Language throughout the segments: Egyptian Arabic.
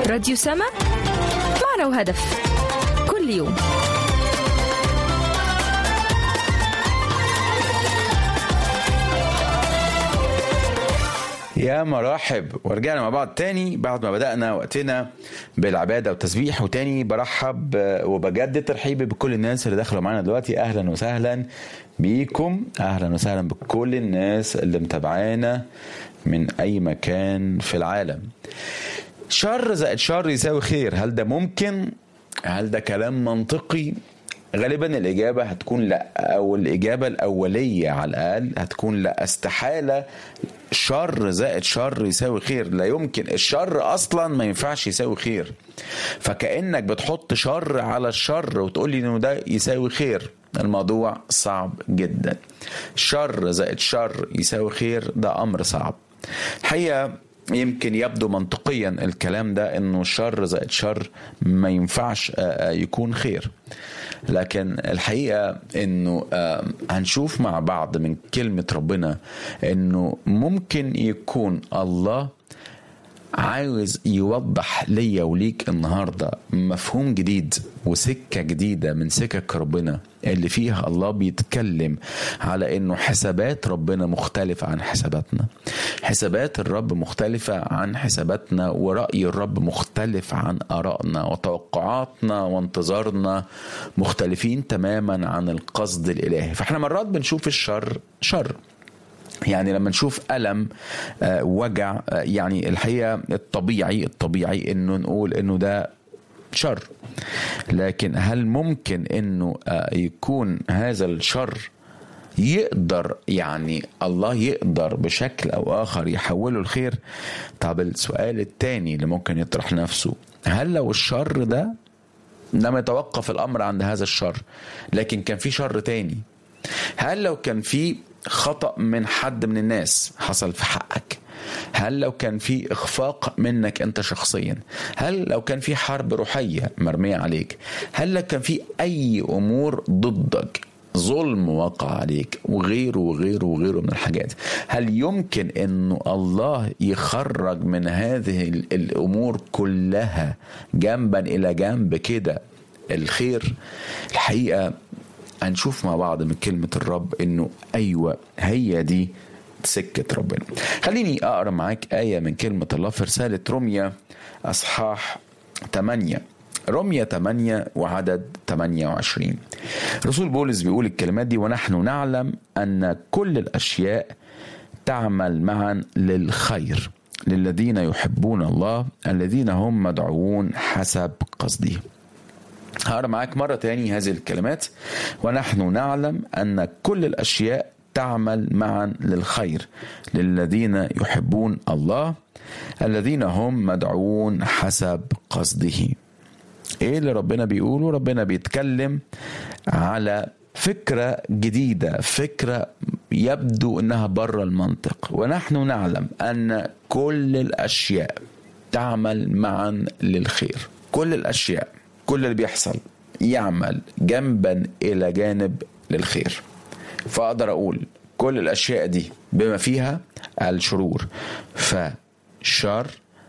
راديو سما معنا وهدف كل يوم يا مرحب ورجعنا مع بعض تاني بعد ما بدأنا وقتنا بالعبادة والتسبيح وتاني برحب وبجدد ترحيبي بكل الناس اللي دخلوا معانا دلوقتي أهلا وسهلا بيكم أهلا وسهلا بكل الناس اللي متابعانا من أي مكان في العالم شر زائد شر يساوي خير هل ده ممكن؟ هل ده كلام منطقي؟ غالبا الإجابة هتكون لا أو الإجابة الأولية على الأقل هتكون لا استحالة شر زائد شر يساوي خير لا يمكن الشر أصلا ما ينفعش يساوي خير فكأنك بتحط شر على الشر وتقول لي إنه ده يساوي خير الموضوع صعب جدا شر زائد شر يساوي خير ده أمر صعب الحقيقة يمكن يبدو منطقيا الكلام ده انه شر زائد شر ما ينفعش يكون خير لكن الحقيقه انه هنشوف مع بعض من كلمه ربنا انه ممكن يكون الله عاوز يوضح ليا وليك النهارده مفهوم جديد وسكه جديده من سكك ربنا اللي فيها الله بيتكلم على انه حسابات ربنا مختلفه عن حساباتنا حسابات الرب مختلفه عن حساباتنا وراي الرب مختلف عن ارائنا وتوقعاتنا وانتظارنا مختلفين تماما عن القصد الالهي فاحنا مرات بنشوف الشر شر يعني لما نشوف ألم وجع يعني الحقيقة الطبيعي الطبيعي انه نقول انه ده شر لكن هل ممكن انه يكون هذا الشر يقدر يعني الله يقدر بشكل او اخر يحوله الخير طب السؤال الثاني اللي ممكن يطرح نفسه هل لو الشر ده لم يتوقف الامر عند هذا الشر لكن كان في شر تاني هل لو كان في خطأ من حد من الناس حصل في حقك هل لو كان في اخفاق منك انت شخصيا هل لو كان في حرب روحيه مرميه عليك هل لو كان في اي امور ضدك ظلم وقع عليك وغيره وغيره وغيره من الحاجات هل يمكن انه الله يخرج من هذه الامور كلها جنبا الى جنب كده الخير الحقيقه هنشوف مع بعض من كلمة الرب انه ايوه هي دي سكة ربنا خليني اقرا معاك آية من كلمة الله في رسالة روميا اصحاح 8 روميا 8 وعدد 28 رسول بولس بيقول الكلمات دي ونحن نعلم ان كل الاشياء تعمل معا للخير للذين يحبون الله الذين هم مدعوون حسب قصده هقرا معاك مرة تاني هذه الكلمات ونحن نعلم أن كل الأشياء تعمل معا للخير للذين يحبون الله الذين هم مدعوون حسب قصده ايه اللي ربنا بيقوله ربنا بيتكلم على فكرة جديدة فكرة يبدو انها بره المنطق ونحن نعلم ان كل الاشياء تعمل معا للخير كل الاشياء كل اللي بيحصل يعمل جنبا الى جانب للخير فاقدر اقول كل الاشياء دي بما فيها الشرور فشر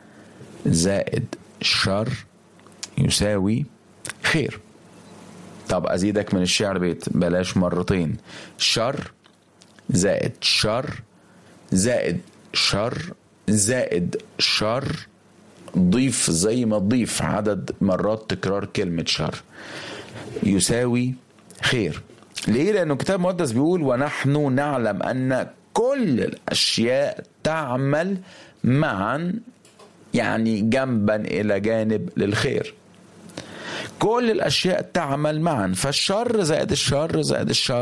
زائد شر يساوي خير طب ازيدك من الشعر بيت بلاش مرتين شر زائد شر زائد شر زائد شر ضيف زي ما تضيف عدد مرات تكرار كلمة شر يساوي خير ليه لأنه الكتاب المقدس بيقول ونحن نعلم أن كل الأشياء تعمل معا يعني جنبا إلى جانب للخير كل الأشياء تعمل معا فالشر زائد الشر زائد الشر